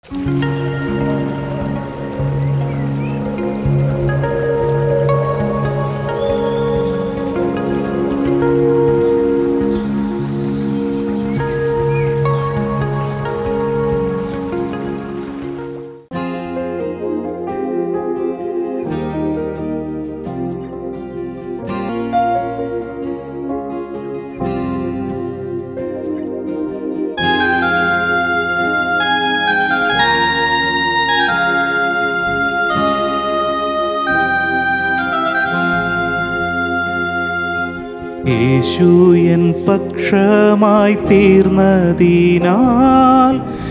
യേശു എൻ പക്ഷമായി തീർന്നതിനാൽ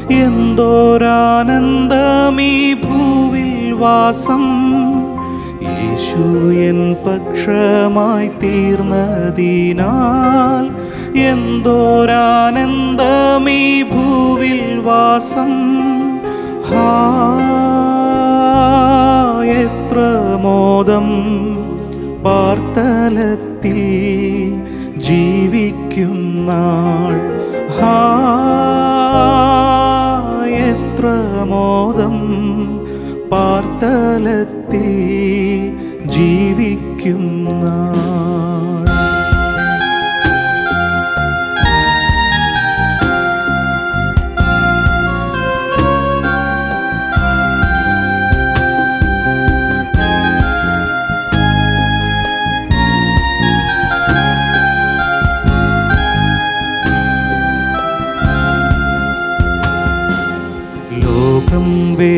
എന്തോരാനന്ദമീ ഭൂവിൽ വാസം യേശു എൻ പക്ഷമായി തീർന്നതിനാൽ എന്തോരാനന്ദമീ ഭൂവിൽ വാസം ഹാ എത്ര മോദം പാർത്തലത്തിൽ ജീവിക്കും നാൾ ഹാ എത്ര മോദം പാർത്തലത്തിൽ ജീവിക്കും നാൾ ലോകം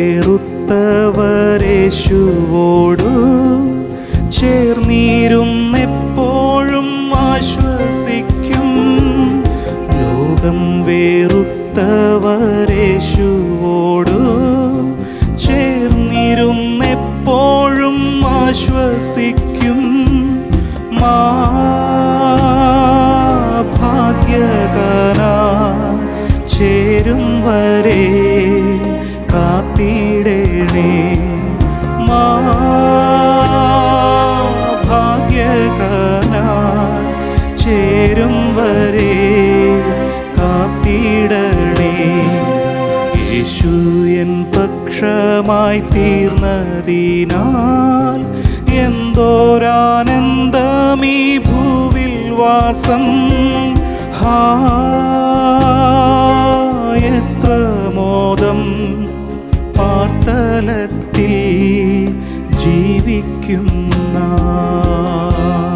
വേറുത്തവരേശുവോടു ചേർന്നിരുന്നെപ്പോഴും ആശ്വസിക്കും ലോകം വേറുത്തവരേശുവോടു ചേർന്നിരുന്നെപ്പോഴും ആശ്വസിക്കും മാ ഭാഗ്യകനാ ചേരും വരെ കാത്തിടണേ മാ ഭാഗ്യകനാ ചേരും വരെ കാത്തിടണേ യേശു എൻ പക്ഷമായി തീർന്നതിനാൽ എന്തോരാനന്ദമീ ഭൂവിൽ വാസം ഹാ എത്ര മോദം പാർത്തലത്തിൽ ജീവിക്കും നാൾ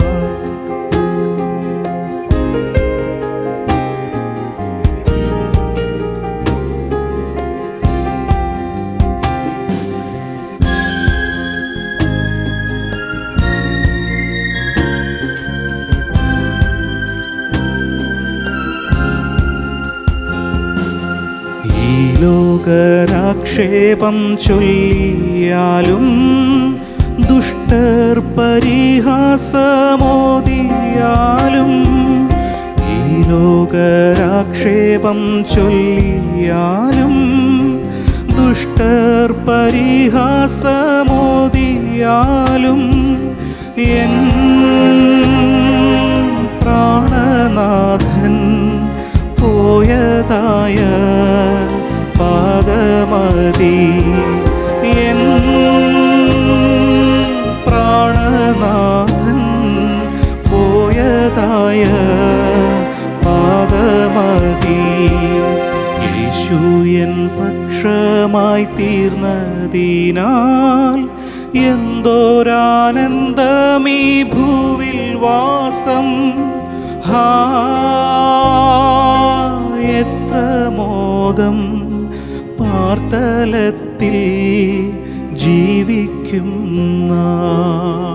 ഈ ലോകരാക്ഷേപം ചൊല്ലിയാലും ദുഷ്ടർ പരിഹാസമോദിയാലും ഈ ലോകരാക്ഷേപം ചൊല്ലിയാലും ദുഷ്ടർ പരിഹാസമോദിയാലും എൻ പ്രാണനാഥൻ പോയതായ പാദമതി എൻ പ്രാണനാഥൻ പോയതായ പാദമതി യേശു എൻ പക്ഷമായി തീർന്നതിനാൽ എന്തോരാനന്ദമീ ഭൂവിൽ വാസം ഹാ എത്ര മോദം പാർത്തലത്തിൽ ജീവിക്കും നാൾ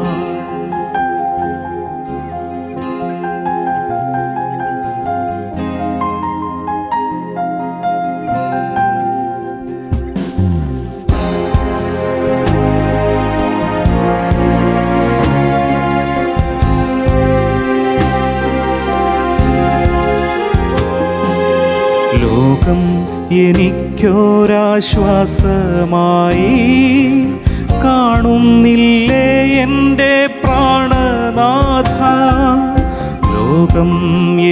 ലോകം എനിക്കൊരാശ്വാസമായി കാണുന്നില്ലേ എൻ്റെ പ്രാണനാഥ ലോകം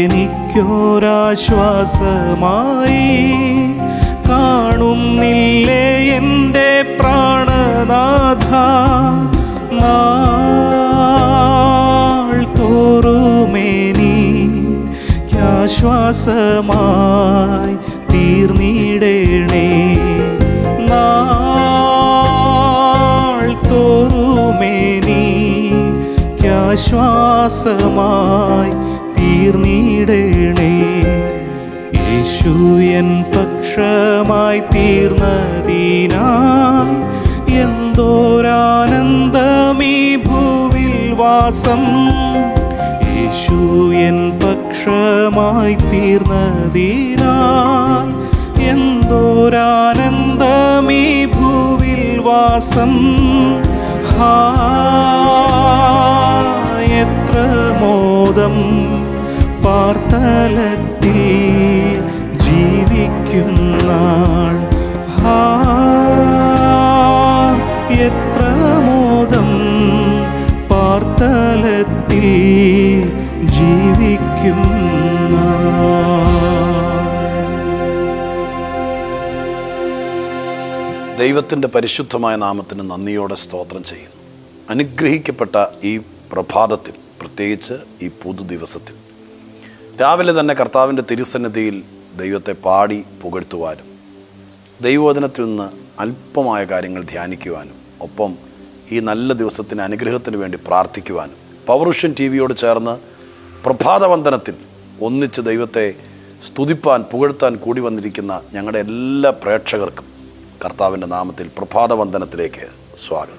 എനിക്കൊരാശ്വാസമായി കാണുന്നില്ലേ ശ്വാസമായി തീർന്നിടണേ നാൾ തോറുമേനിക്കാശ്വാസമായി തീർന്നിടണേ യേശു എൻ പക്ഷമായി തീർന്നതിനാൽ എന്തോരാനന്ദമീ ഭൂവിൽ വാസം യേശു എൻ പക്ഷമായി തീർന്നതിനാൽ എന്തോരാനന്ദമീ ഭൂവിൽ വാസം ഹാ എത്ര മോദം പാർത്തലത്തിൽ ജീവിക്കും നാൾ ഹാ എത്ര മോദം പാർത്തലത്തിൽ ജീവിക്കും നാൾ ദൈവത്തിൻ്റെ പരിശുദ്ധമായ നാമത്തിന് നന്ദിയോടെ സ്തോത്രം ചെയ്യുന്നു അനുഗ്രഹിക്കപ്പെട്ട ഈ പ്രഭാതത്തിൽ പ്രത്യേകിച്ച് ഈ പുതു ദിവസത്തിൽ രാവിലെ തന്നെ കർത്താവിൻ്റെ തിരുസന്നിധിയിൽ ദൈവത്തെ പാടി പുകഴ്ത്തുവാനും ദൈവവചനത്തിൽ നിന്ന് അല്പമായ കാര്യങ്ങൾ ധ്യാനിക്കുവാനും ഒപ്പം ഈ നല്ല ദിവസത്തിന് അനുഗ്രഹത്തിന് വേണ്ടി പ്രാർത്ഥിക്കുവാനും പൗരുഷൻ ടി വിയോട് ചേർന്ന് പ്രഭാതവന്ദനത്തിൽ ഒന്നിച്ച് ദൈവത്തെ സ്തുതിപ്പാൻ പുകഴ്ത്താൻ കൂടി വന്നിരിക്കുന്ന ഞങ്ങളുടെ എല്ലാ പ്രേക്ഷകർക്കും കർത്താവിൻ്റെ നാമത്തിൽ പ്രഭാതവന്ദനത്തിലേക്ക് സ്വാഗതം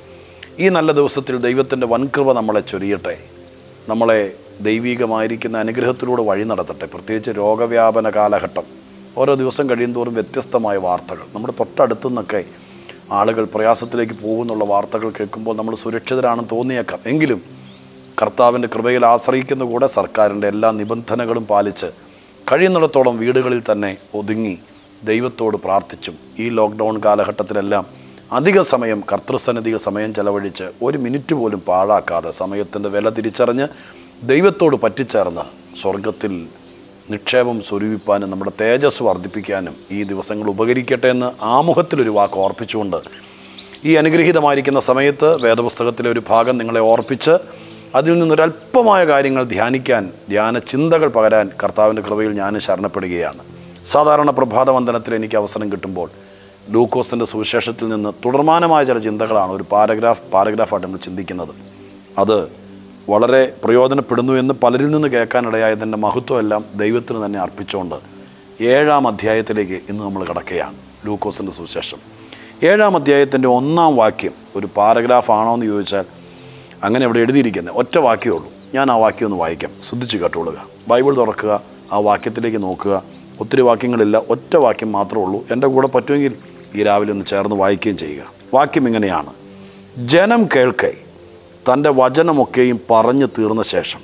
ഈ നല്ല ദിവസത്തിൽ ദൈവത്തിൻ്റെ വൻകൃപ നമ്മളെ ചൊരിയട്ടെ നമ്മളെ ദൈവികമായിരിക്കുന്ന അനുഗ്രഹത്തിലൂടെ വഴി നടത്തട്ടെ പ്രത്യേകിച്ച് രോഗവ്യാപന കാലഘട്ടം ഓരോ ദിവസം കഴിയുന്തോറും വ്യത്യസ്തമായ വാർത്തകൾ നമ്മുടെ തൊട്ടടുത്തു നിന്നൊക്കെ ആളുകൾ പ്രയാസത്തിലേക്ക് പോകുന്നുള്ള വാർത്തകൾ കേൾക്കുമ്പോൾ നമ്മൾ സുരക്ഷിതരാണെന്ന് തോന്നിയേക്കാം എങ്കിലും കർത്താവിൻ്റെ കൃപയിൽ ആശ്രയിക്കുന്ന കൂടെ സർക്കാരിൻ്റെ എല്ലാ നിബന്ധനകളും പാലിച്ച് കഴിയുന്നിടത്തോളം വീടുകളിൽ തന്നെ ഒതുങ്ങി ദൈവത്തോട് പ്രാർത്ഥിച്ചും ഈ ലോക്ക്ഡൗൺ കാലഘട്ടത്തിലെല്ലാം അധിക സമയം കർത്തൃസന്നിധിയിൽ സമയം ചെലവഴിച്ച് ഒരു മിനിറ്റ് പോലും പാഴാക്കാതെ സമയത്തിൻ്റെ വില തിരിച്ചറിഞ്ഞ് ദൈവത്തോട് പറ്റിച്ചേർന്ന് സ്വർഗത്തിൽ നിക്ഷേപം സ്വരൂപിപ്പാനും നമ്മുടെ തേജസ് വർദ്ധിപ്പിക്കാനും ഈ ദിവസങ്ങൾ ഉപകരിക്കട്ടെ എന്ന് ആമുഖത്തിലൊരു വാക്ക് ഓർപ്പിച്ചുകൊണ്ട് ഈ അനുഗ്രഹീതമായിരിക്കുന്ന സമയത്ത് വേദപുസ്തകത്തിലെ ഒരു ഭാഗം നിങ്ങളെ ഓർപ്പിച്ച് അതിൽ നിന്നൊരല്പമായ കാര്യങ്ങൾ ധ്യാനിക്കാൻ ധ്യാന ചിന്തകൾ പകരാൻ കർത്താവിൻ്റെ കൃപയിൽ ഞാൻ ശരണപ്പെടുകയാണ് സാധാരണ പ്രഭാതവന്ദനത്തിൽ എനിക്ക് അവസരം കിട്ടുമ്പോൾ ലൂക്കോസിൻ്റെ സുവിശേഷത്തിൽ നിന്ന് തുടർമാനമായ ചില ചിന്തകളാണ് ഒരു പാരഗ്രാഫ് പാരഗ്രാഫായിട്ട് നമ്മൾ ചിന്തിക്കുന്നത് അത് വളരെ പ്രയോജനപ്പെടുന്നു എന്ന് പലരിൽ നിന്ന് കേൾക്കാനിടയായതിൻ്റെ മഹത്വമെല്ലാം ദൈവത്തിന് തന്നെ അർപ്പിച്ചുകൊണ്ട് ഏഴാം അധ്യായത്തിലേക്ക് ഇന്ന് നമ്മൾ കിടക്കുകയാണ് ലൂക്കോസിൻ്റെ സുവിശേഷം ഏഴാം അധ്യായത്തിൻ്റെ ഒന്നാം വാക്യം ഒരു പാരഗ്രാഫ് ആണോ എന്ന് ചോദിച്ചാൽ അങ്ങനെ അവിടെ എഴുതിയിരിക്കുന്നത് ഒറ്റ വാക്യമേ ഉള്ളൂ ഞാൻ ആ വാക്യം ഒന്ന് വായിക്കാം ശ്രദ്ധിച്ച് കേട്ടോളുക ബൈബിൾ തുറക്കുക ആ വാക്യത്തിലേക്ക് നോക്കുക ഒത്തിരി വാക്യങ്ങളില്ല ഒറ്റ വാക്യം മാത്രമേ ഉള്ളൂ എൻ്റെ കൂടെ പറ്റുമെങ്കിൽ ഈ രാവിലെ ഒന്ന് ചേർന്ന് വായിക്കുകയും ചെയ്യുക വാക്യം ഇങ്ങനെയാണ് ജനം കേൾക്കേ തൻ്റെ വചനമൊക്കെയും പറഞ്ഞു തീർന്ന ശേഷം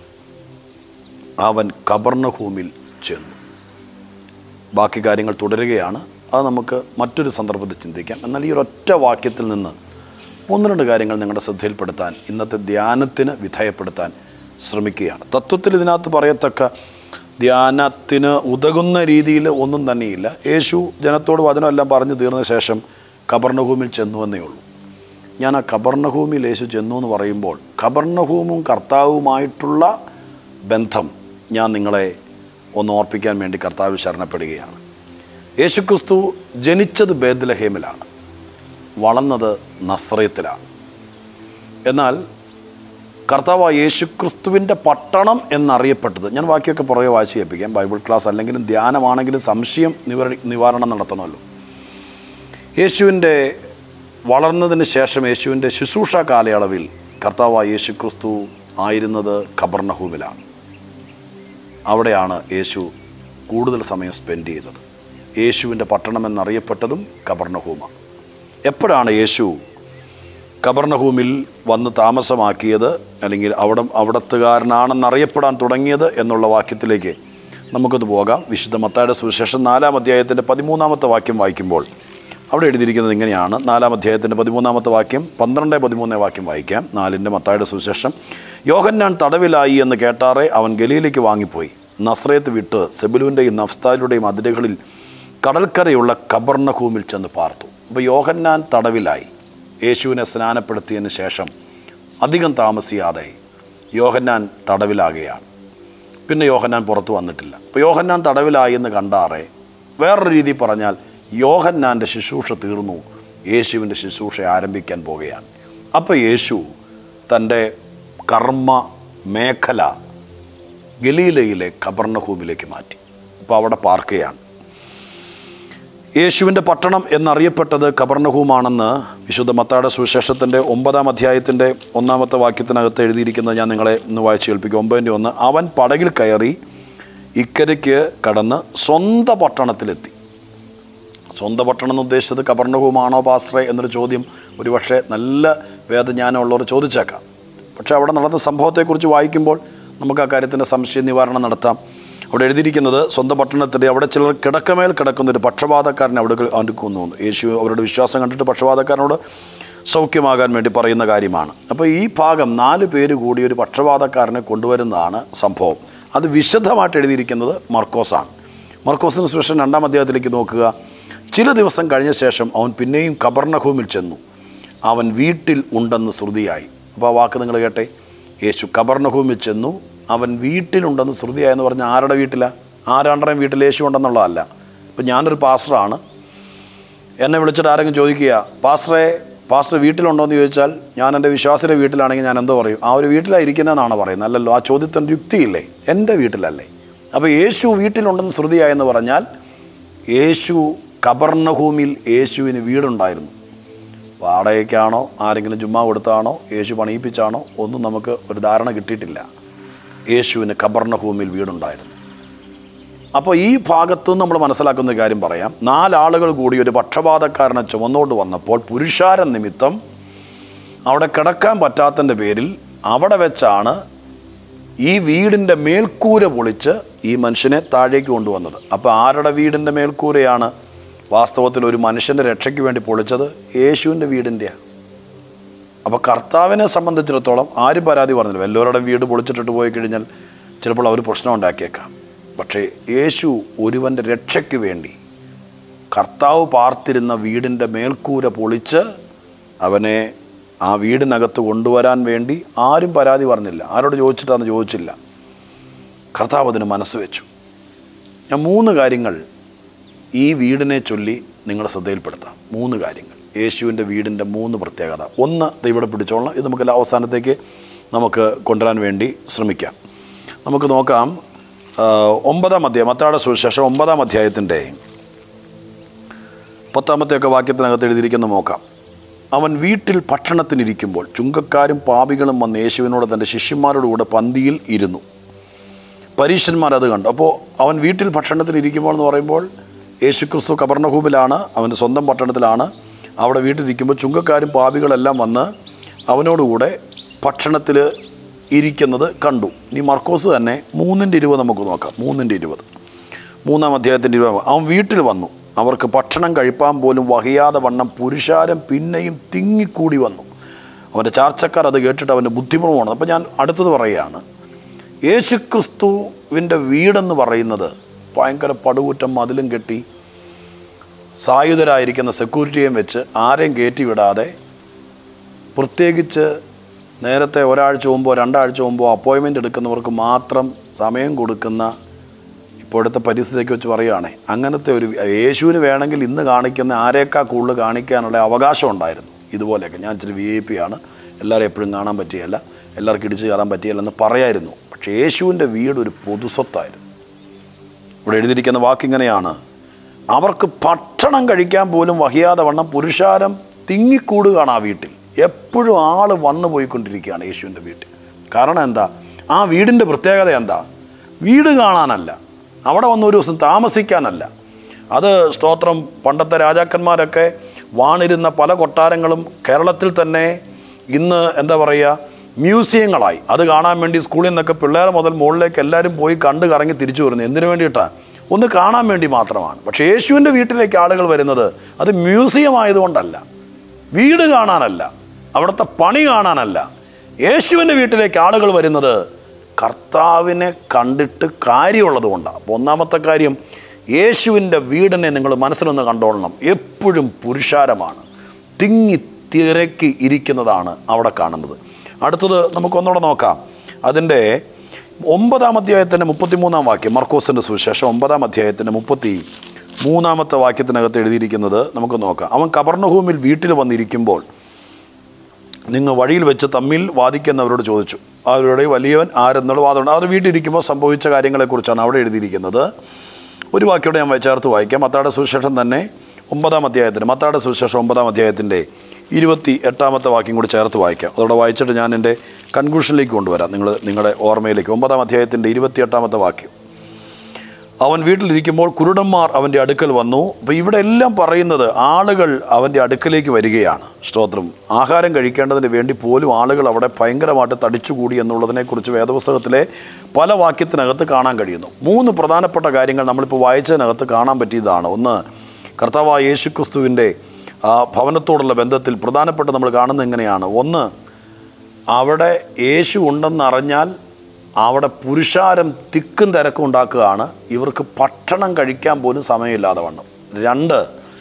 അവൻ കബർണഭൂമിൽ ചെന്നു ബാക്കി കാര്യങ്ങൾ തുടരുകയാണ് അത് നമുക്ക് മറ്റൊരു സന്ദർഭത്തിൽ ചിന്തിക്കാം എന്നാൽ ഈ ഒരൊറ്റ വാക്യത്തിൽ നിന്ന് ഒന്ന് രണ്ട് കാര്യങ്ങൾ നിങ്ങളുടെ ശ്രദ്ധയിൽപ്പെടുത്താൻ ഇന്നത്തെ ധ്യാനത്തിന് വിധേയപ്പെടുത്താൻ ശ്രമിക്കുകയാണ് തത്വത്തിൽ ഇതിനകത്ത് പറയത്തക്ക ധ്യാനത്തിന് ഉതകുന്ന രീതിയിൽ ഒന്നും തന്നെയില്ല യേശു ജനത്തോട് വചനമെല്ലാം പറഞ്ഞു തീർന്ന ശേഷം കബർണഭൂമിൽ ചെന്നു എന്നേ ഉള്ളൂ ഞാൻ ആ കബർണഭൂമിയിൽ യേശു ചെന്നു എന്ന് പറയുമ്പോൾ കബർണഭൂമും കർത്താവുമായിട്ടുള്ള ബന്ധം ഞാൻ നിങ്ങളെ ഒന്ന് ഓർപ്പിക്കാൻ വേണ്ടി കർത്താവ് ശരണപ്പെടുകയാണ് യേശുക്രിസ്തു ജനിച്ചത് ബേദ്ലഹേമിലാണ് വളർന്നത് നസ്രയത്തിലാണ് എന്നാൽ കർത്താവ് യേശുക്രിസ്തുവിൻ്റെ പട്ടണം എന്നറിയപ്പെട്ടത് ഞാൻ ബാക്കിയൊക്കെ പുറകെ വായിച്ച് കേൾപ്പിക്കാം ബൈബിൾ ക്ലാസ് അല്ലെങ്കിലും ധ്യാനമാണെങ്കിലും സംശയം നിവര നിവാരണം നടത്തണമല്ലോ യേശുവിൻ്റെ വളർന്നതിന് ശേഷം യേശുവിൻ്റെ ശുശ്രൂഷ കാലയളവിൽ കർത്താവ് യേശുക്രിസ്തു ആയിരുന്നത് ഖബർണഹൂമിലാണ് അവിടെയാണ് യേശു കൂടുതൽ സമയം സ്പെൻഡ് ചെയ്തത് യേശുവിൻ്റെ പട്ടണം എന്നറിയപ്പെട്ടതും കബർണഹൂമ എപ്പോഴാണ് യേശു കബർണഹൂമിൽ വന്ന് താമസമാക്കിയത് അല്ലെങ്കിൽ അവിടെ അവിടത്തുകാരനാണെന്നറിയപ്പെടാൻ തുടങ്ങിയത് എന്നുള്ള വാക്യത്തിലേക്ക് നമുക്കത് പോകാം വിശുദ്ധ മത്തായുടെ സുവിശേഷം നാലാം അധ്യായത്തിൻ്റെ പതിമൂന്നാമത്തെ വാക്യം വായിക്കുമ്പോൾ അവിടെ എഴുതിയിരിക്കുന്നത് ഇങ്ങനെയാണ് നാലാം അധ്യായത്തിൻ്റെ പതിമൂന്നാമത്തെ വാക്യം പന്ത്രണ്ട് പതിമൂന്നേ വാക്യം വായിക്കാം നാലിൻ്റെ മത്തായുടെ സുവിശേഷം യോഹന്നാൻ തടവിലായി എന്ന് കേട്ടാറെ അവൻ ഗലിയിലേക്ക് വാങ്ങിപ്പോയി നസ്രയത്ത് വിട്ട് സെബുലുവിൻ്റെയും നഫ്താലിയുടെയും അതിരുകളിൽ കടൽക്കരയുള്ള കബർണഭൂമിൽ ചെന്ന് പാർത്തു അപ്പോൾ യോഹന്നാൻ തടവിലായി യേശുവിനെ സ്നാനപ്പെടുത്തിയതിന് ശേഷം അധികം താമസിയാതെ യോഹന്നാൻ തടവിലാകുകയാണ് പിന്നെ യോഹന്നാൻ പുറത്തു വന്നിട്ടില്ല അപ്പോൾ യോഹന്നാൻ തടവിലായി എന്ന് കണ്ടാറേ വേറൊരു രീതി പറഞ്ഞാൽ യോഹന്നാൻ്റെ ശുശ്രൂഷ തീർന്നു യേശുവിൻ്റെ ശുശ്രൂഷ ആരംഭിക്കാൻ പോകുകയാണ് അപ്പോൾ യേശു തൻ്റെ കർമ്മ മേഖല ഗലീലയിലെ കബർണഹൂമിലേക്ക് മാറ്റി അപ്പോൾ അവിടെ പാർക്കുകയാണ് യേശുവിൻ്റെ പട്ടണം എന്നറിയപ്പെട്ടത് കബർണഹൂമാണെന്ന് വിശുദ്ധ മത്താടെ സുവിശേഷത്തിൻ്റെ ഒമ്പതാം അധ്യായത്തിൻ്റെ ഒന്നാമത്തെ വാക്യത്തിനകത്ത് എഴുതിയിരിക്കുന്നത് ഞാൻ നിങ്ങളെ ഒന്ന് വായിച്ച് കേൾപ്പിക്കും ഒമ്പതിൻ്റെ ഒന്ന് അവൻ പടകിൽ കയറി ഇക്കരയ്ക്ക് കടന്ന് സ്വന്തം പട്ടണത്തിലെത്തി സ്വന്തം പട്ടണം എന്ന് ഉദ്ദേശിച്ചത് കബർണഹൂമാണോ പാസ്രേ എന്നൊരു ചോദ്യം ഒരുപക്ഷെ നല്ല വേദജ്ഞാനമുള്ളവർ ചോദിച്ചേക്കാം പക്ഷേ അവിടെ നടന്ന സംഭവത്തെക്കുറിച്ച് വായിക്കുമ്പോൾ നമുക്ക് ആ കാര്യത്തിൻ്റെ സംശയ നിവാരണം നടത്താം അവിടെ എഴുതിയിരിക്കുന്നത് സ്വന്തം പട്ടണത്തിൻ്റെ അവിടെ ചിലർ കിടക്കമേൽ കിടക്കുന്ന ഒരു പക്ഷപാതക്കാരനെ അവിടെ അടുക്കുന്നു യേശു അവരുടെ വിശ്വാസം കണ്ടിട്ട് പക്ഷപാതക്കാരനോട് സൗഖ്യമാകാൻ വേണ്ടി പറയുന്ന കാര്യമാണ് അപ്പോൾ ഈ ഭാഗം നാല് പേര് കൂടി ഒരു പക്ഷപാതക്കാരനെ കൊണ്ടുവരുന്നതാണ് സംഭവം അത് വിശദമായിട്ട് എഴുതിയിരിക്കുന്നത് മർക്കോസാണ് മർക്കോസിന് സുരക്ഷൻ രണ്ടാം അധ്യായത്തിലേക്ക് നോക്കുക ചില ദിവസം കഴിഞ്ഞ ശേഷം അവൻ പിന്നെയും കബർണഹൂമിൽ ചെന്നു അവൻ വീട്ടിൽ ഉണ്ടെന്ന് ശ്രുതിയായി അപ്പോൾ ആ വാക്ക് നിങ്ങൾ കേട്ടെ യേശു കബർണഹൂമിൽ ചെന്നു അവൻ വീട്ടിലുണ്ടെന്ന് ശ്രുതിയായെന്ന് പറഞ്ഞാൽ ആരുടെ വീട്ടിലാണ് ആരാണ്ടറേയും വീട്ടിൽ യേശു ഉണ്ടെന്നുള്ളതല്ല ഇപ്പം ഞാനൊരു പാസ്റ്ററാണ് എന്നെ വിളിച്ചിട്ട് ആരെങ്കിലും ചോദിക്കുക പാസ്റ്ററെ പാസ്റ്റർ വീട്ടിലുണ്ടോ എന്ന് ചോദിച്ചാൽ ഞാൻ എൻ്റെ വിശ്വാസിയുടെ വീട്ടിലാണെങ്കിൽ ഞാൻ എന്തോ പറയും ആ ഒരു വീട്ടിലാണ് ഇരിക്കുന്നതെന്നാണ് പറയുന്നത് അല്ലല്ലോ ആ ചോദ്യത്തിൻ്റെ യുക്തിയില്ലേ എൻ്റെ വീട്ടിലല്ലേ അപ്പോൾ യേശു വീട്ടിലുണ്ടെന്ന് ശ്രുതിയായെന്ന് പറഞ്ഞാൽ യേശു കബർണഭൂമിയിൽ യേശുവിന് വീടുണ്ടായിരുന്നു വാടകയ്ക്കാണോ ആരെങ്കിലും ചുമ്മാ കൊടുത്താണോ യേശു പണിയിപ്പിച്ചാണോ ഒന്നും നമുക്ക് ഒരു ധാരണ കിട്ടിയിട്ടില്ല യേശുവിന് കബർണഭൂമിയിൽ വീടുണ്ടായിരുന്നു അപ്പോൾ ഈ ഭാഗത്തു നിന്ന് നമ്മൾ മനസ്സിലാക്കുന്ന ഒരു കാര്യം പറയാം നാലാളുകൾ കൂടി ഒരു പക്ഷപാതക്കാരനെ ചുമന്നുകൊണ്ട് വന്നപ്പോൾ പുരുഷാര നിമിത്തം അവിടെ കിടക്കാൻ പറ്റാത്തതിൻ്റെ പേരിൽ അവിടെ വെച്ചാണ് ഈ വീടിൻ്റെ മേൽക്കൂര പൊളിച്ച് ഈ മനുഷ്യനെ താഴേക്ക് കൊണ്ടുവന്നത് അപ്പോൾ ആരുടെ വീടിൻ്റെ മേൽക്കൂരയാണ് വാസ്തവത്തിൽ ഒരു മനുഷ്യൻ്റെ രക്ഷയ്ക്ക് വേണ്ടി പൊളിച്ചത് യേശുവിൻ്റെ വീടിൻ്റെയാണ് അപ്പോൾ കർത്താവിനെ സംബന്ധിച്ചിടത്തോളം ആരും പരാതി പറഞ്ഞില്ല വല്ലവരുടെ വീട് പൊളിച്ചിട്ടിട്ട് പോയി കഴിഞ്ഞാൽ ചിലപ്പോൾ അവർ പ്രശ്നം ഉണ്ടാക്കിയേക്കാം പക്ഷേ യേശു ഒരുവൻ്റെ രക്ഷയ്ക്ക് വേണ്ടി കർത്താവ് പാർത്തിരുന്ന വീടിൻ്റെ മേൽക്കൂര പൊളിച്ച് അവനെ ആ വീടിനകത്ത് കൊണ്ടുവരാൻ വേണ്ടി ആരും പരാതി പറഞ്ഞില്ല ആരോട് ചോദിച്ചിട്ടാന്ന് ചോദിച്ചില്ല കർത്താവ് അതിന് മനസ്സ് വെച്ചു ഞാൻ മൂന്ന് കാര്യങ്ങൾ ഈ വീടിനെ ചൊല്ലി നിങ്ങളുടെ ശ്രദ്ധയിൽപ്പെടുത്താം മൂന്ന് കാര്യങ്ങൾ യേശുവിൻ്റെ വീടിൻ്റെ മൂന്ന് പ്രത്യേകത ഒന്ന് ദേ ഇവിടെ പിടിച്ചോളണം ഇത് നമുക്ക് അവസാനത്തേക്ക് നമുക്ക് കൊണ്ടുവരാൻ വേണ്ടി ശ്രമിക്കാം നമുക്ക് നോക്കാം ആ, ഒമ്പതാം അധ്യായം മത്താടെ സുവിശേഷം ഒമ്പതാം അധ്യായത്തിൻ്റെ പത്താമത്തെയൊക്കെ വാക്യത്തിനകത്ത് എഴുതിയിരിക്കുന്ന നോക്കാം അവൻ വീട്ടിൽ ഭക്ഷണത്തിനിരിക്കുമ്പോൾ ചുങ്കക്കാരും പാപികളും വന്ന് യേശുവിനോട് തൻ്റെ ശിഷ്യന്മാരോട് കൂടെ പന്തിയിൽ ഇരുന്നു പരീശന്മാർ അത് കണ്ടു അപ്പോൾ അവൻ വീട്ടിൽ ഭക്ഷണത്തിന് ഇരിക്കുമ്പോൾ എന്ന് പറയുമ്പോൾ യേശുക്രിസ്തു കബർണഭൂമിലാണ് അവൻ്റെ സ്വന്തം പട്ടണത്തിലാണ് അവിടെ വീട്ടിലിരിക്കുമ്പോൾ ചുങ്കക്കാരും പാപികളെല്ലാം വന്ന് അവനോടുകൂടെ ഭക്ഷണത്തിൽ ഇരിക്കുന്നത് കണ്ടു ഇനി മർക്കോസ് തന്നെ മൂന്നിൻ്റെ ഇരുപത് നമുക്ക് നോക്കാം മൂന്നിൻ്റെ ഇരുപത് മൂന്നാം അധ്യായത്തിൻ്റെ ഇരുപത് അവൻ വീട്ടിൽ വന്നു അവർക്ക് ഭക്ഷണം കഴിപ്പാൻ പോലും വഹിയാതെ വണ്ണം പുരുഷാരം പിന്നെയും തിങ്ങിക്കൂടി വന്നു അവൻ്റെ ചാർച്ചക്കാർ അത് കേട്ടിട്ട് അവൻ്റെ ബുദ്ധിമുട്ടുമാണ് അപ്പോൾ ഞാൻ അടുത്തത് പറയുകയാണ് യേശുക്രിസ്തുവിൻ്റെ വീടെന്ന് പറയുന്നത് ഭയങ്കര പടുകുറ്റം മതിലും കെട്ടി സായുധരായിരിക്കുന്ന സെക്യൂരിറ്റിയെയും വെച്ച് ആരെയും കയറ്റി വിടാതെ പ്രത്യേകിച്ച് നേരത്തെ ഒരാഴ്ച മുമ്പോ രണ്ടാഴ്ച മുമ്പോ അപ്പോയിൻമെൻ്റ് എടുക്കുന്നവർക്ക് മാത്രം സമയം കൊടുക്കുന്ന ഇപ്പോഴത്തെ പരിസ്ഥിതിക്ക് വെച്ച് പറയുകയാണേ അങ്ങനത്തെ ഒരു യേശുവിന് വേണമെങ്കിൽ ഇന്ന് കാണിക്കുന്ന ആരേക്കാൾ കൂടുതൽ കാണിക്കാനുള്ള അവകാശം ഉണ്ടായിരുന്നു ഇതുപോലെയൊക്കെ ഞാൻ ഇച്ചിരി വി ഐ പി ആണ് എല്ലാവരും എപ്പോഴും കാണാൻ പറ്റിയല്ല എല്ലാവർക്കും ഇടിച്ച് കയറാൻ പറ്റിയല്ലെന്ന് പറയായിരുന്നു പക്ഷേ യേശുവിൻ്റെ വീട് ഒരു പൊതുസ്വത്തായിരുന്നു ഇവിടെ എഴുതിയിരിക്കുന്ന വാക്കിങ്ങനെയാണ് അവർക്ക് ഭക്ഷണം കഴിക്കാൻ പോലും വഹിയാതെ വണ്ണം പുരുഷാരം തിങ്ങിക്കൂടുകയാണ് ആ വീട്ടിൽ എപ്പോഴും ആൾ വന്നു പോയിക്കൊണ്ടിരിക്കുകയാണ് യേശുവിൻ്റെ വീട്ടിൽ കാരണം എന്താ ആ വീടിൻ്റെ പ്രത്യേകത എന്താ വീട് കാണാനല്ല അവിടെ വന്ന് ഒരു ദിവസം താമസിക്കാനല്ല അത് സ്തോത്രം പണ്ടത്തെ രാജാക്കന്മാരൊക്കെ വാണിരുന്ന പല കൊട്ടാരങ്ങളും കേരളത്തിൽ തന്നെ ഇന്ന് എന്താ പറയുക മ്യൂസിയങ്ങളായി അത് കാണാൻ വേണ്ടി സ്കൂളിൽ നിന്നൊക്കെ പിള്ളേർ മുതൽ മുകളിലേക്ക് എല്ലാവരും പോയി കണ്ട് കറങ്ങി തിരിച്ചു വരുന്നത് എന്തിനു വേണ്ടിയിട്ടാണ് ഒന്ന് കാണാൻ വേണ്ടി മാത്രമാണ് പക്ഷേ യേശുവിൻ്റെ വീട്ടിലേക്ക് ആളുകൾ വരുന്നത് അത് മ്യൂസിയം ആയതുകൊണ്ടല്ല വീട് കാണാനല്ല അവിടുത്തെ പണി കാണാനല്ല യേശുവിൻ്റെ വീട്ടിലേക്ക് ആളുകൾ വരുന്നത് കർത്താവിനെ കണ്ടിട്ട് കാര്യമുള്ളത് കൊണ്ടാണ് അപ്പോൾ ഒന്നാമത്തെ കാര്യം യേശുവിൻ്റെ വീടിനെ നിങ്ങൾ മനസ്സിലൊന്ന് കണ്ടോളണം എപ്പോഴും പുരുഷാരമാണ് തിങ്ങി തിരക്കി ഇരിക്കുന്നതാണ് അവിടെ കാണുന്നത് അടുത്തത് നമുക്കൊന്നുകൂടെ നോക്കാം അതിൻ്റെ ഒമ്പതാം അധ്യായത്തിൻ്റെ മുപ്പത്തിമൂന്നാം വാക്യം മർക്കോസിൻ്റെ സുവിശേഷം ഒമ്പതാം അധ്യായത്തിൻ്റെ മുപ്പത്തി മൂന്നാമത്തെ വാക്യത്തിനകത്ത് എഴുതിയിരിക്കുന്നത് നമുക്ക് നോക്കാം അവൻ കബർണഹൂമിൽ വീട്ടിൽ വന്നിരിക്കുമ്പോൾ നിങ്ങൾ വഴിയിൽ വെച്ച് തമ്മിൽ വാദിക്കുന്നവരോട് ചോദിച്ചു അവരുടെ വലിയവൻ ആരെന്നുള്ള വാദമുണ്ട് അവർ വീട്ടിലിരിക്കുമ്പോൾ സംഭവിച്ച കാര്യങ്ങളെക്കുറിച്ചാണ് അവിടെ എഴുതിയിരിക്കുന്നത് ഒരു വാക്യോടെ ഞാൻ ചേർത്ത് വായിക്കാം മത്താടെ സുവിശേഷം തന്നെ ഒമ്പതാം അധ്യായത്തിന് മത്താടെ സുവിശേഷം ഒമ്പതാം അധ്യായത്തിൻ്റെ ഇരുപത്തി എട്ടാമത്തെ വാക്യം കൂടി ചേർത്ത് വായിക്കാം അതോടെ വായിച്ചിട്ട് ഞാൻ എൻ്റെ കൺക്ലൂഷനിലേക്ക് കൊണ്ടുവരാം നിങ്ങൾ നിങ്ങളുടെ ഓർമ്മയിലേക്ക് ഒമ്പതാം അധ്യായത്തിൻ്റെ ഇരുപത്തി എട്ടാമത്തെ വാക്യം അവൻ വീട്ടിലിരിക്കുമ്പോൾ കുരുടന്മാർ അവൻ്റെ അടുക്കൽ വന്നു അപ്പോൾ ഇവിടെ എല്ലാം പറയുന്നത് ആളുകൾ അവൻ്റെ അടുക്കലേക്ക് വരികയാണ് സ്തോത്രം ആഹാരം കഴിക്കേണ്ടതിന് വേണ്ടി പോലും ആളുകൾ അവിടെ ഭയങ്കരമായിട്ട് തടിച്ചുകൂടി എന്നുള്ളതിനെക്കുറിച്ച് വേദപുസ്തകത്തിലെ പല വാക്യത്തിനകത്ത് കാണാൻ കഴിയുന്നു മൂന്ന് പ്രധാനപ്പെട്ട കാര്യങ്ങൾ നമ്മളിപ്പോൾ വായിച്ചതിനകത്ത് കാണാൻ പറ്റിയതാണ് ഒന്ന് കർത്താവായ യേശുക്രിസ്തുവിൻ്റെ ആ ഭവനത്തോടുള്ള ബന്ധത്തിൽ പ്രധാനപ്പെട്ട നമ്മൾ കാണുന്നത് എങ്ങനെയാണ് ഒന്ന് അവിടെ യേശു ഉണ്ടെന്നറിഞ്ഞാൽ അവിടെ പുരുഷാരം തിക്കും തിരക്കും ഉണ്ടാക്കുകയാണ് ഇവർക്ക് ഭക്ഷണം കഴിക്കാൻ പോലും സമയമില്ലാതെ വണ്ണം രണ്ട്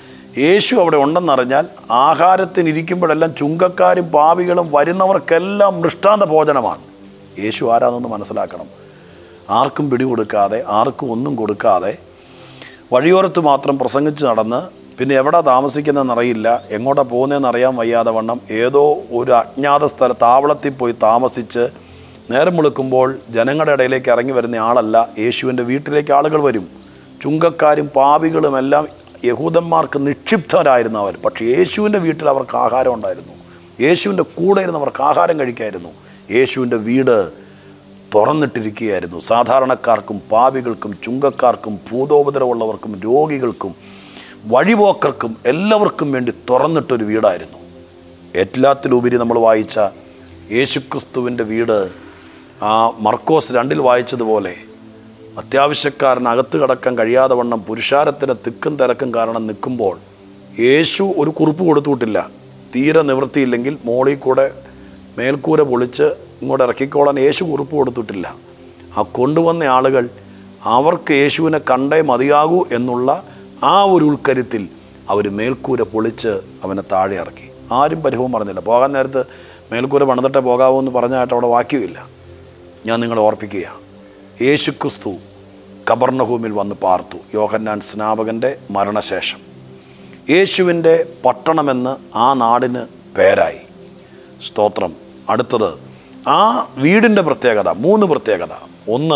യേശു അവിടെ ഉണ്ടെന്നറിഞ്ഞാൽ ആഹാരത്തിനിരിക്കുമ്പോഴെല്ലാം ചുങ്കക്കാരും പാവികളും വരുന്നവർക്കെല്ലാം മൃഷ്ടാന്ത ഭോജനമാണ് യേശു ആരാണെന്ന് മനസ്സിലാക്കണം ആർക്കും പിടികൊടുക്കാതെ ആർക്കും ഒന്നും കൊടുക്കാതെ വഴിയോരത്ത് മാത്രം പ്രസംഗിച്ച് നടന്ന് പിന്നെ എവിടെ താമസിക്കുന്നതെന്നറിയില്ല എങ്ങോട്ടാ പോകുന്നതെന്ന് അറിയാൻ വയ്യാതെ വണ്ണം ഏതോ ഒരു അജ്ഞാത സ്ഥല താവളത്തിൽ പോയി താമസിച്ച് നേരം വെളുക്കുമ്പോൾ ജനങ്ങളുടെ ഇടയിലേക്ക് ഇറങ്ങി വരുന്ന ആളല്ല യേശുവിൻ്റെ വീട്ടിലേക്ക് ആളുകൾ വരും ചുങ്കക്കാരും പാപികളും എല്ലാം യഹൂദന്മാർക്ക് നിക്ഷിപ്തരായിരുന്നു അവർ പക്ഷേ യേശുവിൻ്റെ വീട്ടിൽ അവർക്ക് ആഹാരം ഉണ്ടായിരുന്നു യേശുവിൻ്റെ കൂടെ ഇരുന്ന് അവർക്ക് ആഹാരം കഴിക്കായിരുന്നു യേശുവിൻ്റെ വീട് തുറന്നിട്ടിരിക്കുകയായിരുന്നു സാധാരണക്കാർക്കും പാപികൾക്കും ചുങ്കക്കാർക്കും ഭൂതോപദ്രവമുള്ളവർക്കും രോഗികൾക്കും വഴിപോക്കർക്കും എല്ലാവർക്കും വേണ്ടി തുറന്നിട്ടൊരു വീടായിരുന്നു എല്ലാത്തിലുപരി നമ്മൾ വായിച്ച യേശുക്രിസ്തുവിൻ്റെ വീട് ആ മർക്കോസ് രണ്ടിൽ വായിച്ചതുപോലെ അത്യാവശ്യക്കാരൻ അകത്ത് കിടക്കാൻ കഴിയാതെ വണ്ണം പുരുഷാരത്തിന് തിക്കും തിരക്കും കാരണം നിൽക്കുമ്പോൾ യേശു ഒരു കുറിപ്പ് കൊടുത്തുവിട്ടില്ല തീരെ നിവൃത്തിയില്ലെങ്കിൽ മോളിൽ കൂടെ മേൽക്കൂര പൊളിച്ച് ഇങ്ങോട്ട് ഇറക്കിക്കോളാൻ യേശു കുറിപ്പ് കൊടുത്തിട്ടില്ല ആ കൊണ്ടുവന്ന ആളുകൾ അവർക്ക് യേശുവിനെ കണ്ടേ മതിയാകൂ എന്നുള്ള ആ ഒരു ഉൾക്കരുത്തിൽ അവർ മേൽക്കൂര പൊളിച്ച് അവനെ താഴെ ഇറക്കി ആരും പരിഭവം പറഞ്ഞില്ല പോകാൻ നേരത്ത് മേൽക്കൂര പണിതിട്ടേ പോകാവൂ എന്ന് പറഞ്ഞായിട്ട് അവിടെ വാക്യമില്ല ഞാൻ നിങ്ങളെ ഓർപ്പിക്കുക യേശുക്രിസ്തു കബർണഹൂമിൽ വന്ന് പാർത്തു യോഹന്നാൻ സ്നാപകൻ്റെ മരണശേഷം യേശുവിൻ്റെ പട്ടണമെന്ന് ആ നാടിന് പേരായി സ്തോത്രം അടുത്തത് ആ വീടിൻ്റെ പ്രത്യേകത മൂന്ന് പ്രത്യേകത ഒന്ന്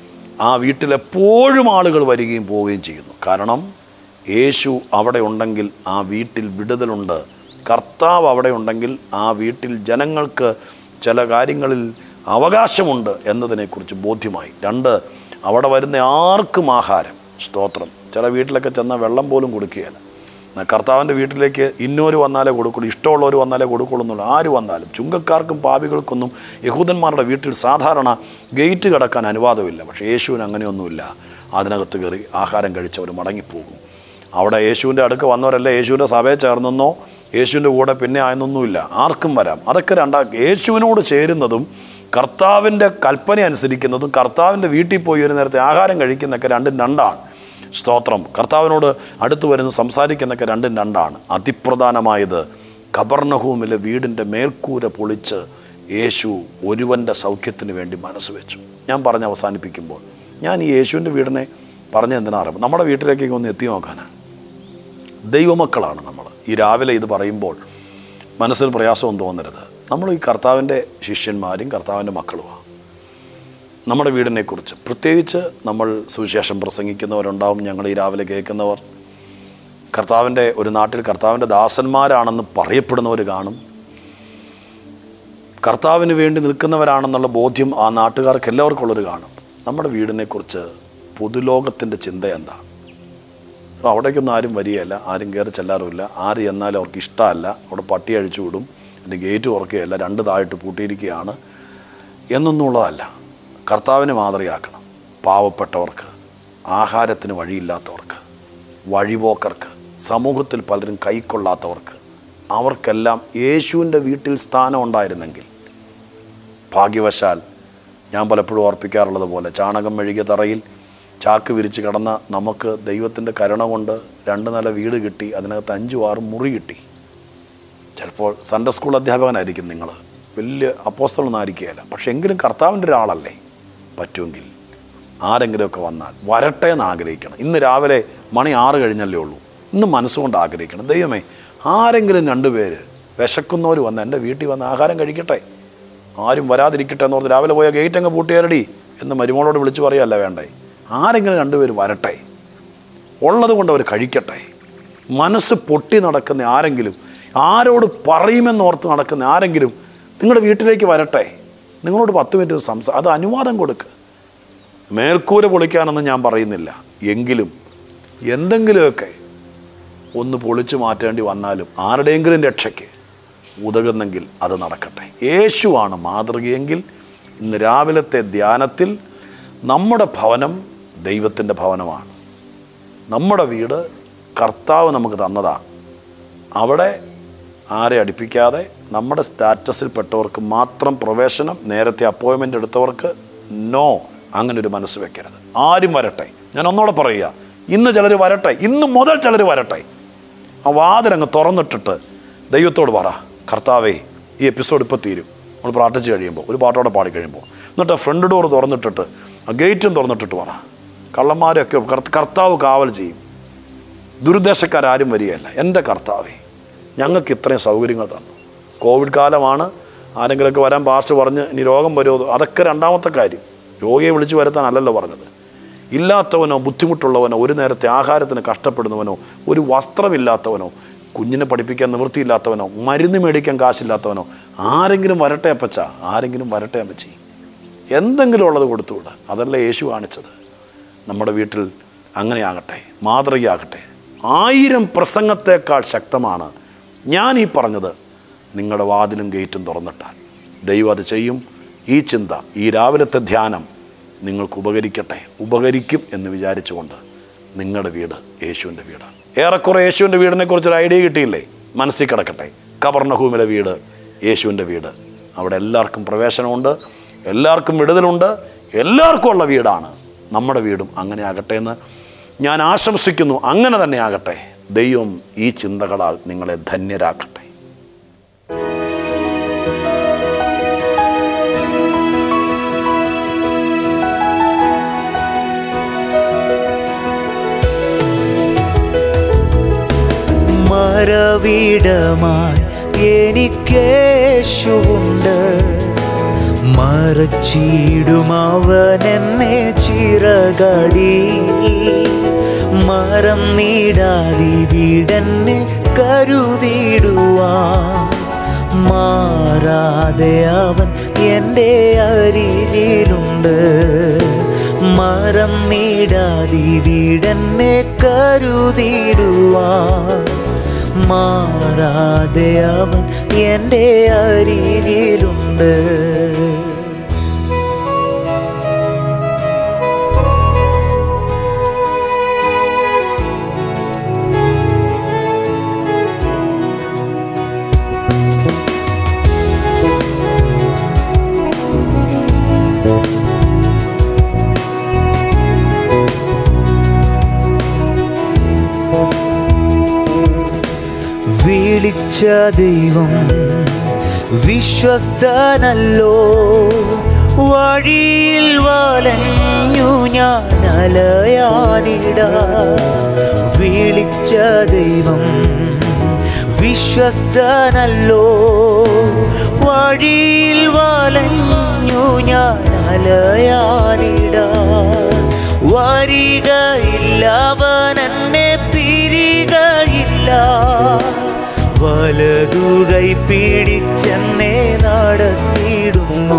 ആ വീട്ടിലെപ്പോഴും ആളുകൾ വരികയും പോവുകയും ചെയ്യുന്നു കാരണം യേശു അവിടെ ഉണ്ടെങ്കിൽ ആ വീട്ടിൽ വിടുതലുണ്ട് കർത്താവ് അവിടെ ഉണ്ടെങ്കിൽ ആ വീട്ടിൽ ജനങ്ങൾക്ക് ചില കാര്യങ്ങളിൽ അവകാശമുണ്ട് എന്നതിനെക്കുറിച്ച് ബോധ്യമായി രണ്ട് അവിടെ വരുന്ന ആർക്കും ആഹാരം സ്തോത്രം ചില വീട്ടിലൊക്കെ ചെന്നാൽ വെള്ളം പോലും കൊടുക്കുകയില്ല എന്നാൽ കർത്താവിൻ്റെ വീട്ടിലേക്ക് ഇന്നോര് വന്നാലേ കൊടുക്കുള്ളൂ ഇഷ്ടമുള്ളവർ വന്നാലേ കൊടുക്കുള്ളൂ എന്നുള്ള ആര് വന്നാലും ചുങ്കക്കാർക്കും പാപികൾക്കൊന്നും യഹൂദന്മാരുടെ വീട്ടിൽ സാധാരണ ഗേറ്റ് കടക്കാൻ അനുവാദമില്ല പക്ഷേ യേശുവിന് അങ്ങനെയൊന്നുമില്ല അതിനകത്ത് കയറി ആഹാരം കഴിച്ചവർ മടങ്ങിപ്പോകും അവിടെ യേശുവിൻ്റെ അടുക്ക് വന്നവരല്ല യേശുവിൻ്റെ സഭയെ ചേർന്നെന്നോ യേശുവിൻ്റെ കൂടെ പിന്നെ ആയെന്നൊന്നുമില്ല ആർക്കും വരാം അതൊക്കെ രണ്ടാ യേശുവിനോട് ചേരുന്നതും കർത്താവിൻ്റെ കൽപ്പന അനുസരിക്കുന്നതും കർത്താവിൻ്റെ വീട്ടിൽ പോയി ഒരു നേരത്തെ ആഹാരം കഴിക്കുന്നതൊക്കെ രണ്ടും രണ്ടാണ് സ്തോത്രം കർത്താവിനോട് അടുത്ത് വരുന്ന സംസാരിക്കുന്നതൊക്കെ രണ്ടും രണ്ടാണ് അതിപ്രധാനമായത് കബർണഹൂമിലെ വീടിൻ്റെ മേൽക്കൂര പൊളിച്ച് യേശു ഒരുവൻ്റെ സൗഖ്യത്തിന് വേണ്ടി മനസ്സ് വെച്ചു ഞാൻ പറഞ്ഞ് അവസാനിപ്പിക്കുമ്പോൾ ഞാൻ ഈ യേശുവിൻ്റെ വീടിനെ പറഞ്ഞ എന്തിനാ അറിയാം നമ്മുടെ വീട്ടിലേക്കൊക്കെ ഒന്ന് എത്തി നോക്കാനാണ് ദൈവമക്കളാണ് നമ്മൾ ഈ രാവിലെ ഇത് പറയുമ്പോൾ മനസ്സിൽ പ്രയാസമൊന്നും തോന്നരുത് നമ്മൾ ഈ കർത്താവിൻ്റെ ശിഷ്യന്മാരും കർത്താവിൻ്റെ മക്കളുമാണ് നമ്മുടെ വീടിനെക്കുറിച്ച് പ്രത്യേകിച്ച് നമ്മൾ സുവിശേഷം പ്രസംഗിക്കുന്നവരുണ്ടാവും ഞങ്ങൾ ഈ രാവിലെ കേൾക്കുന്നവർ കർത്താവിൻ്റെ ഒരു നാട്ടിൽ കർത്താവിൻ്റെ ദാസന്മാരാണെന്ന് പറയപ്പെടുന്നവർ കാണും കർത്താവിന് വേണ്ടി നിൽക്കുന്നവരാണെന്നുള്ള ബോധ്യം ആ നാട്ടുകാർക്ക് എല്ലാവർക്കുള്ളൊരു കാണും നമ്മുടെ വീടിനെക്കുറിച്ച് പൊതുലോകത്തിൻ്റെ ചിന്ത എന്താ അപ്പോൾ അവിടേക്കൊന്നും ആരും വരികയില്ല ആരും കയറി ചെല്ലാറുമില്ല ആര് ചെന്നാലും അവർക്ക് ഇഷ്ടമല്ല അവിടെ പട്ടി അഴിച്ചു വിടും എൻ്റെ ഗേറ്റ് തുറക്കുകയല്ല രണ്ട് താഴിട്ട് പൂട്ടിയിരിക്കുകയാണ് എന്നൊന്നുള്ളതല്ല കർത്താവിനെ മാതൃകയാക്കണം പാവപ്പെട്ടവർക്ക് ആഹാരത്തിന് വഴിയില്ലാത്തവർക്ക് വഴിപോക്കർക്ക് സമൂഹത്തിൽ പലരും കൈക്കൊള്ളാത്തവർക്ക് അവർക്കെല്ലാം യേശുവിൻ്റെ വീട്ടിൽ സ്ഥാനം ഉണ്ടായിരുന്നെങ്കിൽ ഭാഗ്യവശാൽ ഞാൻ പലപ്പോഴും ഓർപ്പിക്കാറുള്ളത് പോലെ ചാണകം മെഴുകിയ തറയിൽ ചാക്ക് വിരിച്ച് കിടന്ന നമുക്ക് ദൈവത്തിൻ്റെ കരുണ കൊണ്ട് രണ്ട് നില വീട് കിട്ടി അതിനകത്ത് അഞ്ചും ആറും മുറി കിട്ടി ചിലപ്പോൾ സൺഡേ സ്കൂൾ അധ്യാപകനായിരിക്കും നിങ്ങൾ വലിയ അപ്പോസ്തലൊന്നും ആയിരിക്കുകയില്ല പക്ഷെ എങ്കിലും കർത്താവിൻ്റെ ഒരാളല്ലേ പറ്റുമെങ്കിൽ ആരെങ്കിലുമൊക്കെ വന്നാൽ വരട്ടെ എന്ന് ആഗ്രഹിക്കണം ഇന്ന് രാവിലെ മണി ആറ് കഴിഞ്ഞല്ലേ ഉള്ളൂ ഇന്ന് മനസ്സുകൊണ്ട് ആഗ്രഹിക്കണം ദൈവമേ ആരെങ്കിലും രണ്ടുപേര് വിശക്കുന്നവർ വന്ന് എൻ്റെ വീട്ടിൽ വന്ന് ആഹാരം കഴിക്കട്ടെ ആരും വരാതിരിക്കട്ടെ എന്ന് പറഞ്ഞ് രാവിലെ പോയ ഗേറ്റ് അങ്ങ് പൂട്ടിയാരടി എന്ന് മരുമോളോട് വിളിച്ച് പറയല്ല വേണ്ടേ ആരെങ്കിലും രണ്ടുപേര് വരട്ടെ ഉള്ളത് കൊണ്ട് അവർ കഴിക്കട്ടെ മനസ്സ് പൊട്ടി നടക്കുന്ന ആരെങ്കിലും ആരോട് പറയുമെന്നോർത്ത് നടക്കുന്ന ആരെങ്കിലും നിങ്ങളുടെ വീട്ടിലേക്ക് വരട്ടെ നിങ്ങളോട് പത്ത് മിനിറ്റ് സംസാ അത് അനുവാദം കൊടുക്കുക മേൽക്കൂര പൊളിക്കാനൊന്നും ഞാൻ പറയുന്നില്ല എങ്കിലും എന്തെങ്കിലുമൊക്കെ ഒന്ന് പൊളിച്ചു മാറ്റേണ്ടി വന്നാലും ആരുടെയെങ്കിലും രക്ഷയ്ക്ക് ഉതകുന്നെങ്കിൽ അത് നടക്കട്ടെ യേശുവാണ് മാതൃകയെങ്കിൽ ഇന്ന് രാവിലത്തെ ധ്യാനത്തിൽ നമ്മുടെ ഭവനം ദൈവത്തിൻ്റെ ഭവനമാണ് നമ്മുടെ വീട് കർത്താവ് നമുക്ക് തന്നതാണ് അവിടെ ആരെ അടുപ്പിക്കാതെ നമ്മുടെ സ്റ്റാറ്റസിൽപ്പെട്ടവർക്ക് മാത്രം പ്രവേശനം നേരത്തെ അപ്പോയിൻമെൻ്റ് എടുത്തവർക്ക് നോ അങ്ങനെ ഒരു മനസ്സ് വെക്കരുത് ആരും വരട്ടെ ഞാൻ ഒന്നുകൂടെ പറയുക ഇന്ന് ചിലർ വരട്ടെ ഇന്ന് മുതൽ ചിലർ വരട്ടെ ആ വാതിലങ്ങ് തുറന്നിട്ടിട്ട് ദൈവത്തോട് പറ കർത്താവേ ഈ എപ്പിസോഡ് ഇപ്പോൾ തീരും നമ്മൾ പ്രാർത്ഥിച്ച് കഴിയുമ്പോൾ ഒരു പാട്ടോടെ പാടി കഴിയുമ്പോൾ എന്നിട്ട് ഫ്രണ്ട് ഡോർ തുറന്നിട്ടിട്ട് ആ ഗേറ്റും തുറന്നിട്ടിട്ട് പറ കള്ളന്മാരെയൊക്കെ കർത്ത- കർത്താവ് കാവൽ ചെയ്യും ദുരുദ്ദേശക്കാരും വരികയല്ല എൻ്റെ കർത്താവേ ഞങ്ങൾക്ക് ഇത്രയും സൗകര്യങ്ങൾ തന്നു കോവിഡ് കാലമാണ് ആരെങ്കിലുമൊക്കെ വരാൻ പാസ്റ്റ് പറഞ്ഞ് ഇനി രോഗം വരുമോ അതൊക്കെ രണ്ടാമത്തെ കാര്യം രോഗിയെ വിളിച്ചു വരുത്താനല്ലല്ലോ പറഞ്ഞത് ഇല്ലാത്തവനോ ബുദ്ധിമുട്ടുള്ളവനോ ഒരു നേരത്തെ ആഹാരത്തിന് കഷ്ടപ്പെടുന്നവനോ ഒരു വസ്ത്രമില്ലാത്തവനോ കുഞ്ഞിനെ പഠിപ്പിക്കാൻ നിവൃത്തിയില്ലാത്തവനോ മരുന്ന് മേടിക്കാൻ കാശില്ലാത്തവനോ ആരെങ്കിലും വരട്ടെ അപ്പച്ച ആരെങ്കിലും വരട്ടെ അമ്മച്ചി എന്തെങ്കിലും ഉള്ളത് കൊടുത്തുകൂടാ അതല്ല യേശു കാണിച്ചത് നമ്മുടെ വീട്ടിൽ അങ്ങനെയാകട്ടെ മാതൃകയാകട്ടെ ആയിരം പ്രസംഗത്തേക്കാൾ ശക്തമാണ് ഞാൻ ഈ പറഞ്ഞത് നിങ്ങളുടെ വാതിലും ഗേറ്റും തുറന്നിട്ടാൽ ദൈവം അത് ചെയ്യും ഈ ചിന്ത ഈ രാവിലത്തെ ധ്യാനം നിങ്ങൾക്ക് ഉപകരിക്കട്ടെ ഉപകരിക്കും എന്ന് വിചാരിച്ചുകൊണ്ട് നിങ്ങളുടെ വീട് യേശുവിൻ്റെ വീടാണ് ഏറെക്കുറെ യേശുവിൻ്റെ വീടിനെ കുറിച്ചൊരു ഐഡിയ കിട്ടിയില്ലേ മനസ്സിൽ കിടക്കട്ടെ കബർണഹൂമിലെ വീട് യേശുവിൻ്റെ വീട് അവിടെ എല്ലാവർക്കും പ്രവേശനമുണ്ട് എല്ലാവർക്കും വിടുതലുണ്ട് എല്ലാവർക്കും ഉള്ള വീടാണ് നമ്മുടെ വീടും അങ്ങനെ ആകട്ടെ എന്ന് ഞാൻ ആശംസിക്കുന്നു അങ്ങനെ തന്നെ ആകട്ടെ ദൈവം ഈ ചിന്തകളാൽ നിങ്ങളെ ധന്യരാക്കട്ടെ മറവിടമായി എനിക്കേശുണ്ട് മറച്ചിടുമവൻ എന്നെ ചിറകടി മറം നീടാതി വീടന്നെ കരുതിടുവാൻ മാറാതെ അവൻ എൻ്റെ അരികിലുണ്ട് മറം നീടാതി വീടന്നെ കരുതിടുവാൻ മാറാതെ അവൻ എൻ്റെ അരികിലുണ്ട് വിളിച്ച ദൈവം വിശ്വസ്തനല്ലോ വഴിയിൽ വലഞ്ഞു ഞാൻ അലയാനിട വിളിച്ച ദൈവം വിശ്വസ്തനല്ലോ വഴിയിൽ വലഞ്ഞു ഞാൻ അലയാനിട വരികയില്ലവൻ എന്നെ പിരികയില്ല വലതുകൈ പിടിച്ചെന്നെ നടത്തിയിടുന്നു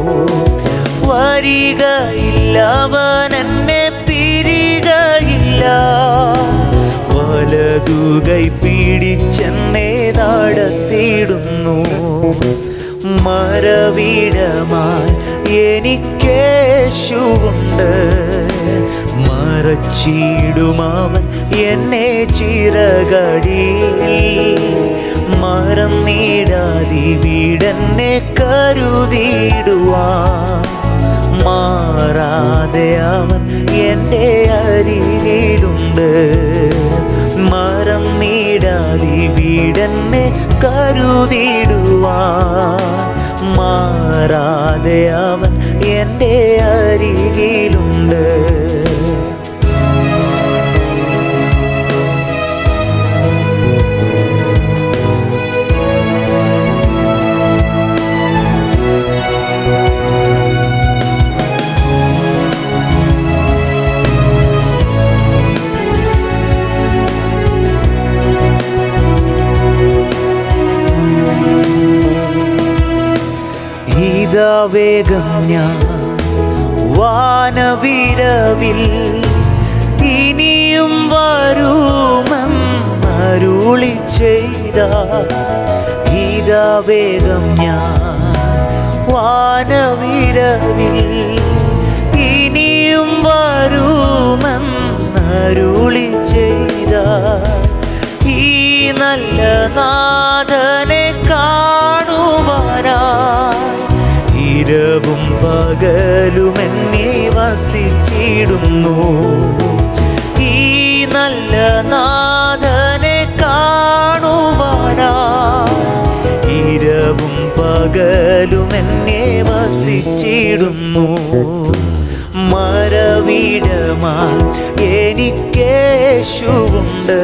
വരികയില്ലവൻ എന്നെ പിരികയില്ല വലതുകൈ പിടിച്ചെന്നെ നടത്തിയിടുന്നു മരവിടമായി എനിക്കേശുണ്ട് മറച്ചിടുമാവൻ എന്നെ ചിറകടി മരം നീടാതി വീടന്നെ കരുതിടുവാൻ മാറാതെ അവൻ എൻ്റെ അരികിലുണ്ട് മരം നീടാതി വീടന്നെ കരുതിടുവാൻ മാറാതെ അവൻ എൻ്റെ അരികിലുണ്ട് ഇതാ വേഗം ഞാൻ വാനവിരവിൽ ഇനിയും വരുമെന്നരുളി ചെയ്ത ഇതാ വേഗം ഞാൻ വാനവിരവിൽ ഇനിയും വരുമെന്നരുളി ചെയ്ത ഈ നല്ല നാഥനെ കാണുവാനായി ഇരവും പകലും എന്നെ വസിച്ചിടുന്നു ഈ നല്ല നാഥനെ കാണുവാനായി ഇരവും പകലും എന്നെ വസിച്ചിടുന്നു മരവിടമായി എനിക്കേശുവുണ്ട്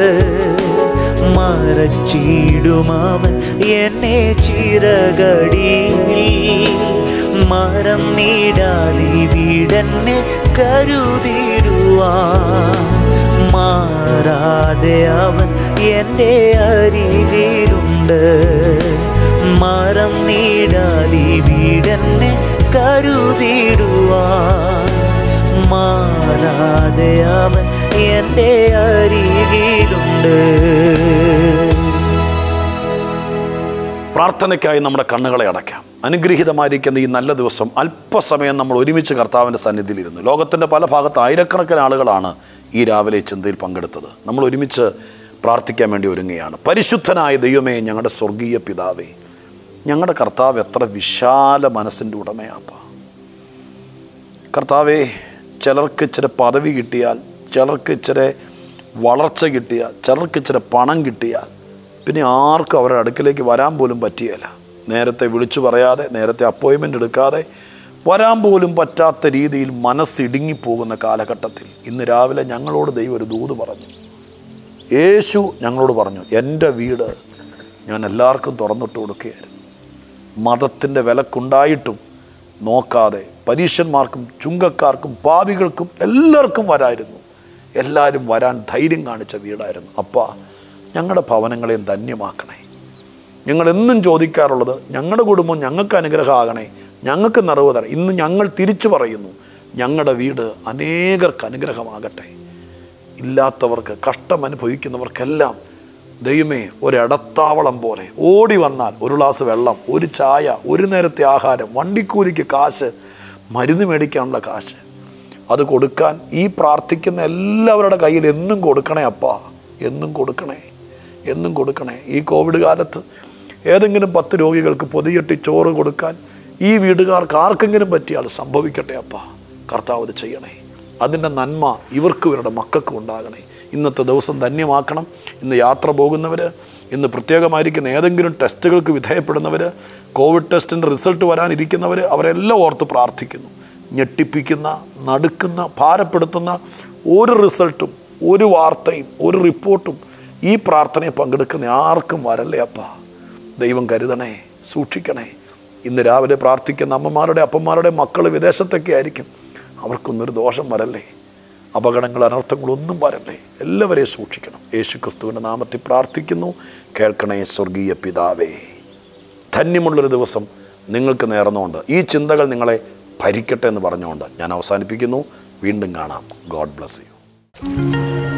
മറച്ചിടുമാവൻ എന്നെ ചിറകടിയിൽ മരം നീടാതെ വീടന്നെ കരുതിടുവാൻ മാറാതെ അവൻ എൻ്റെ അരികിലുണ്ട് മരം നീടാതെ വീടന്നെ കരുതിടുവാൻ മാറാതെ അവൻ എൻ്റെ അരികിലുണ്ട് പ്രാർത്ഥനയ്ക്കായി നമ്മുടെ കണ്ണുകളെ അടയ്ക്കാം അനുഗ്രഹീതമായിരിക്കുന്ന ഈ നല്ല ദിവസം അല്പസമയം നമ്മൾ ഒരുമിച്ച് കർത്താവിൻ്റെ സന്നിധിയിലിരുന്നു ലോകത്തിൻ്റെ പല ഭാഗത്ത് ആയിരക്കണക്കിന് ആളുകളാണ് ഈ രാവിലെ ഈ ചിന്തയിൽ പങ്കെടുത്തത് നമ്മൾ ഒരുമിച്ച് പ്രാർത്ഥിക്കാൻ വേണ്ടി ഒരുങ്ങുകയാണ് പരിശുദ്ധനായ ദൈവമേ ഞങ്ങളുടെ സ്വർഗീയ പിതാവേ ഞങ്ങളുടെ കർത്താവ് എത്ര വിശാല മനസ്സിൻ്റെ ഉടമയാപ്പ കർത്താവേ ചിലർക്ക് ഇച്ചിരി പദവി കിട്ടിയാൽ ചിലർക്ക് ഇച്ചിരി വളർച്ച കിട്ടിയാൽ ചിലർക്ക് ഇച്ചിരി പണം കിട്ടിയാൽ പിന്നെ ആർക്കും അവരുടെ അടുക്കിലേക്ക് വരാൻ പോലും പറ്റിയല്ല നേരത്തെ വിളിച്ചു പറയാതെ നേരത്തെ അപ്പോയിൻമെൻ്റ് എടുക്കാതെ വരാൻ പോലും പറ്റാത്ത രീതിയിൽ മനസ്സിടുങ്ങിപ്പോകുന്ന കാലഘട്ടത്തിൽ ഇന്ന് രാവിലെ ഞങ്ങളോട് ദൈവം ഒരു ദൂത് പറഞ്ഞു യേശു ഞങ്ങളോട് പറഞ്ഞു എൻ്റെ വീട് ഞാൻ എല്ലാവർക്കും തുറന്നിട്ട് കൊടുക്കുകയായിരുന്നു മതത്തിൻ്റെ വിലക്കുണ്ടായിട്ടും നോക്കാതെ പരീക്ഷന്മാർക്കും ചുങ്കക്കാർക്കും പാപികൾക്കും എല്ലാവർക്കും വരായിരുന്നു എല്ലാവരും വരാൻ ധൈര്യം കാണിച്ച വീടായിരുന്നു അപ്പാ ഞങ്ങളുടെ ഭവനങ്ങളെയും ധന്യമാക്കണേ ഞങ്ങൾ എന്നും ചോദിക്കാറുള്ളത് ഞങ്ങളുടെ കുടുംബം ഞങ്ങൾക്ക് അനുഗ്രഹമാകണേ ഞങ്ങൾക്ക് നിറവ് തരാം ഇന്ന് ഞങ്ങൾ തിരിച്ചു പറയുന്നു ഞങ്ങളുടെ വീട് അനേകർക്ക് അനുഗ്രഹമാകട്ടെ ഇല്ലാത്തവർക്ക് കഷ്ടം അനുഭവിക്കുന്നവർക്കെല്ലാം ദൈവമേ ഒരിടത്താവളം പോലെ ഓടി വന്നാൽ ഒരു ഗ്ലാസ് വെള്ളം ഒരു ചായ ഒരു നേരത്തെ ആഹാരം വണ്ടിക്കൂലിക്ക് കാശ് മരുന്ന് മേടിക്കാനുള്ള കാശ് അത് കൊടുക്കാൻ ഈ പ്രാർത്ഥിക്കുന്ന എല്ലാവരുടെ കയ്യിൽ എന്നും കൊടുക്കണേ അപ്പാ എന്നും കൊടുക്കണേ എന്നും കൊടുക്കണേ ഈ കോവിഡ് കാലത്ത് ഏതെങ്കിലും പത്ത് രോഗികൾക്ക് പൊതിയെട്ടി ചോറ് കൊടുക്കാൻ ഈ വീടുകാർക്ക് ആർക്കെങ്കിലും പറ്റിയാൽ സംഭവിക്കട്ടെ അപ്പാ കർത്താവ് ഇത് ചെയ്യണേ അതിൻ്റെ നന്മ ഇവർക്കും ഇവരുടെ മക്കൾക്കും ഉണ്ടാകണേ ഇന്നത്തെ ദിവസം ധന്യമാക്കണം ഇന്ന് യാത്ര പോകുന്നവർ ഇന്ന് പ്രത്യേകമായിരിക്കുന്ന ഏതെങ്കിലും ടെസ്റ്റുകൾക്ക് വിധേയപ്പെടുന്നവർ കോവിഡ് ടെസ്റ്റിൻ്റെ റിസൾട്ട് വരാനിരിക്കുന്നവർ അവരെല്ലാം ഓർത്ത് പ്രാർത്ഥിക്കുന്നു ഞെട്ടിപ്പിക്കുന്ന നടുക്കുന്ന ഭാരപ്പെടുത്തുന്ന ഒരു റിസൾട്ടും ഒരു വാർത്തയും ഒരു റിപ്പോർട്ടും ഈ പ്രാർത്ഥനയെ പങ്കെടുക്കുന്ന ആർക്കും വരല്ലേ അപ്പാ ദൈവം കരുതണേ സൂക്ഷിക്കണേ ഇന്ന് രാവിലെ പ്രാർത്ഥിക്കുന്ന അമ്മമാരുടെ അപ്പന്മാരുടെ മക്കൾ വിദേശത്തൊക്കെ ആയിരിക്കും അവർക്കൊന്നൊരു ദോഷം വരല്ലേ അപകടങ്ങൾ അനർത്ഥങ്ങളൊന്നും വരല്ലേ എല്ലാവരെയും സൂക്ഷിക്കണം യേശു ക്രിസ്തുവിൻ്റെ നാമത്തിൽ പ്രാർത്ഥിക്കുന്നു കേൾക്കണേ സ്വർഗീയ പിതാവേ ധന്യമുള്ളൊരു ദിവസം നിങ്ങൾക്ക് നേർന്നുകൊണ്ട് ഈ ചിന്തകൾ നിങ്ങളെ ഭരിക്കട്ടെ എന്ന് പറഞ്ഞുകൊണ്ട് ഞാൻ അവസാനിപ്പിക്കുന്നു വീണ്ടും കാണാം ഗോഡ് ബ്ലസ് യു